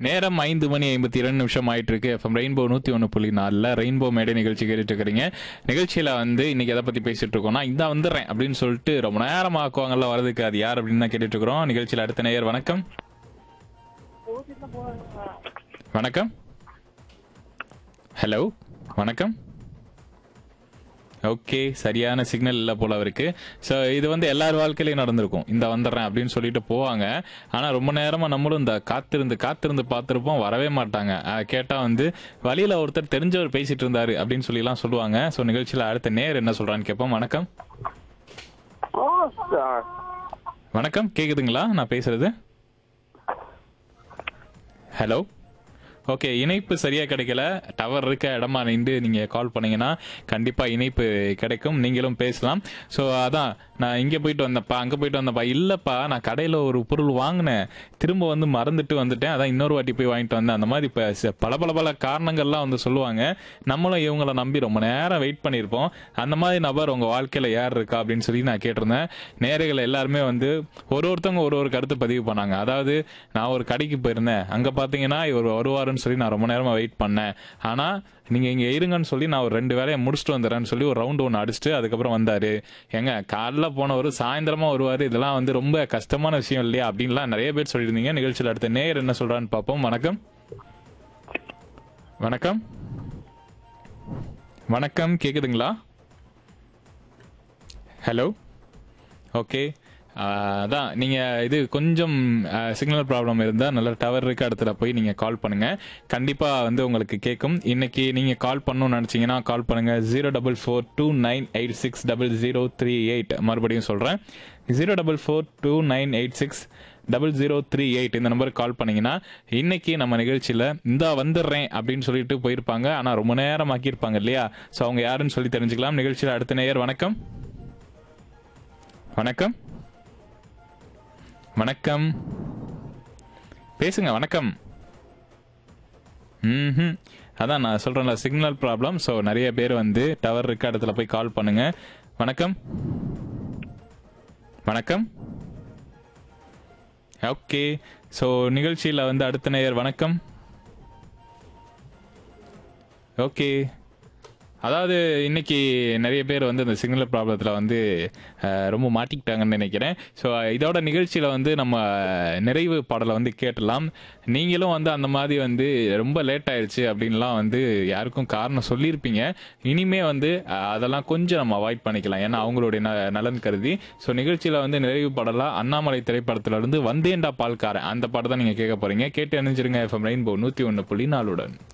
நேரம் ஐந்து மணி ஐம்பத்தி இரண்டு நிமிஷம் ஆயிட்டு இருக்கு எஃப்எம் ரெயின்போ நூத்தி ஒன்று புள்ளி நாலில் ரெயின்போ மேடை நிகழ்ச்சி கேட்டுட்டு இருக்கிறீங்க நிகழ்ச்சியில வந்து இன்னைக்கு எதை பத்தி பேசிட்டு இருக்கோம்னா இந்த வந்துடுறேன் அப்படின்னு சொல்லிட்டு ரொம்ப நேரம் ஆக்குவாங்கல்ல வரதுக்கு அது யார் அப்படின்னு தான் கேட்டுட்டு இருக்கிறோம் நிகழ்ச்சியில அடுத்த நேயர் வணக்கம் வணக்கம் ஹலோ வணக்கம் ஓகே சரியான சிக்னல் இல்லை போல இருக்கு ஸோ இது வந்து எல்லார் வாழ்க்கையிலையும் நடந்திருக்கும் இந்த வந்துடுறேன் அப்படின்னு சொல்லிட்டு போவாங்க ஆனால் ரொம்ப நேரமாக நம்மளும் இந்த காத்திருந்து காத்திருந்து பார்த்துருப்போம் வரவே மாட்டாங்க கேட்டால் வந்து வழியில் ஒருத்தர் தெரிஞ்சவர் பேசிட்டு இருந்தாரு அப்படின்னு சொல்லிலாம் சொல்லுவாங்க ஸோ நிகழ்ச்சியில் அடுத்த நேர் என்ன சொல்றான்னு கேட்போம் வணக்கம் ஆ சார் வணக்கம் கேக்குதுங்களா நான் பேசுறது ஹலோ ஓகே இணைப்பு சரியா கிடைக்கல டவர் இருக்க இடமா நின்று நீங்க கால் பண்ணீங்கன்னா கண்டிப்பா இணைப்பு கிடைக்கும் நீங்களும் பேசலாம் ஸோ அதான் நான் இங்க போயிட்டு வந்தப்பா அங்க போயிட்டு வந்தப்பா இல்லப்பா நான் கடையில ஒரு பொருள் வாங்கினேன் திரும்ப வந்து மறந்துட்டு வந்துட்டேன் அதான் இன்னொரு வாட்டி போய் வாங்கிட்டு வந்தேன் அந்த மாதிரி இப்போ ச- பல பல பல காரணங்கள்லாம் வந்து சொல்லுவாங்க நம்மளும் இவங்கள நம்பி ரொம்ப நேரம் வெயிட் பண்ணியிருப்போம் அந்த மாதிரி நபர் உங்க வாழ்க்கையில யார் இருக்கா அப்படின்னு சொல்லி நான் கேட்டிருந்தேன் நேர்கள் எல்லாருமே வந்து ஒரு ஒருத்தவங்க ஒரு ஒரு கருத்து பதிவு பண்ணாங்க அதாவது நான் ஒரு கடைக்கு போயிருந்தேன் அங்க பாத்தீங்கன்னா இவர் வருவாருன்னு சொல்லி நான் ரொம்ப நேரமா வெயிட் பண்ணேன் ஆனா நீங்க இங்க இருங்கன்னு சொல்லி நான் ஒரு ரெண்டு வேலையை முடிச்சுட்டு வந்துடுறேன்னு சொல்லி ஒரு ரவுண்ட் ஒன்று அடிச்சுட்டு அதுக்கப்புறம் வந்தாரு ஏங்க காலைல போனவர் சாயந்தரமா வருவாரு இதெல்லாம் வந்து ரொம்ப கஷ்டமான விஷயம் இல்லையா அப்படின்லாம் நிறைய பேர் சொல்லியிருந்தீங்க நிகழ்ச்சியில் அடுத்த நேயர் என்ன சொல்றான்னு பார்ப்போம் வணக்கம் வணக்கம் வணக்கம் கேக்குதுங்களா ஹலோ ஓகே அதான் நீங்கள் இது கொஞ்சம் சிக்னல் ப்ராப்ளம் இருந்தால் நல்ல டவர் இருக்க இடத்துல போய் நீங்கள் கால் பண்ணுங்கள் கண்டிப்பாக வந்து உங்களுக்கு கேட்கும் இன்னைக்கு நீங்கள் கால் பண்ணணும்னு நினச்சிங்கன்னா கால் பண்ணுங்கள் zero double four two nine eight six double zero three eight மறுபடியும் சொல்கிறேன் zero double four two nine eight six double zero three eight இந்த நம்பருக்கு கால் பண்ணீங்கன்னா இன்னைக்கு நம்ம நிகழ்ச்சியில் இந்த வந்துடுறேன் அப்படின்னு சொல்லிட்டு போயிருப்பாங்க ஆனால் ரொம்ப நேரம் ஆக்கியிருப்பாங்க இல்லையா ஸோ அவங்க யாருன்னு சொல்லி தெரிஞ்சுக்கலாம் நிகழ்ச்சியில் அடுத்த நேயர் வணக்கம் வணக்கம் வணக்கம் பேசுங்க வணக்கம் ம் அதான் நான் சொல்றேன்ல சிக்னல் ப்ராப்ளம் ஸோ நிறைய பேர் வந்து டவர் இருக்க இடத்துல போய் கால் பண்ணுங்க வணக்கம் வணக்கம் ஓகே ஸோ நிகழ்ச்சியில் வந்து அடுத்த நேயர் வணக்கம் ஓகே அதாவது இன்னைக்கு நிறைய பேர் வந்து இந்த சிக்னல் ப்ராப்ளத்தில் வந்து அஹ், ரொம்ப மாட்டிக்கிட்டாங்கன்னு நினைக்கிறேன் ஸோ இதோட நிகழ்ச்சியில் வந்து நம்ம நிறைவு பாடலை வந்து கேட்டலாம் நீங்களும் வந்து அந்த மாதிரி வந்து ரொம்ப லேட் ஆயிடுச்சு அப்படின்லாம் வந்து யாருக்கும் காரணம் சொல்லியிருப்பீங்க இனிமே வந்து அஹ், அதெல்லாம் கொஞ்சம் நம்ம அவாய்ட் பண்ணிக்கலாம் ஏன்னா அவங்களுடைய ந- நலன் கருதி ஸோ நிகழ்ச்சியில் வந்து நிறைவு பாடலாக அண்ணாமலை திரைப்படத்துல இருந்து வந்தேன்டா பால்காரன் அந்த பாடம் தான் நீங்கள் கேட்க போறீங்க கேட்டு அணிஞ்சிருங்க எஃப்எம் ரெயின்போ நூற்றி ஒன்று புள்ளி நாலுடன்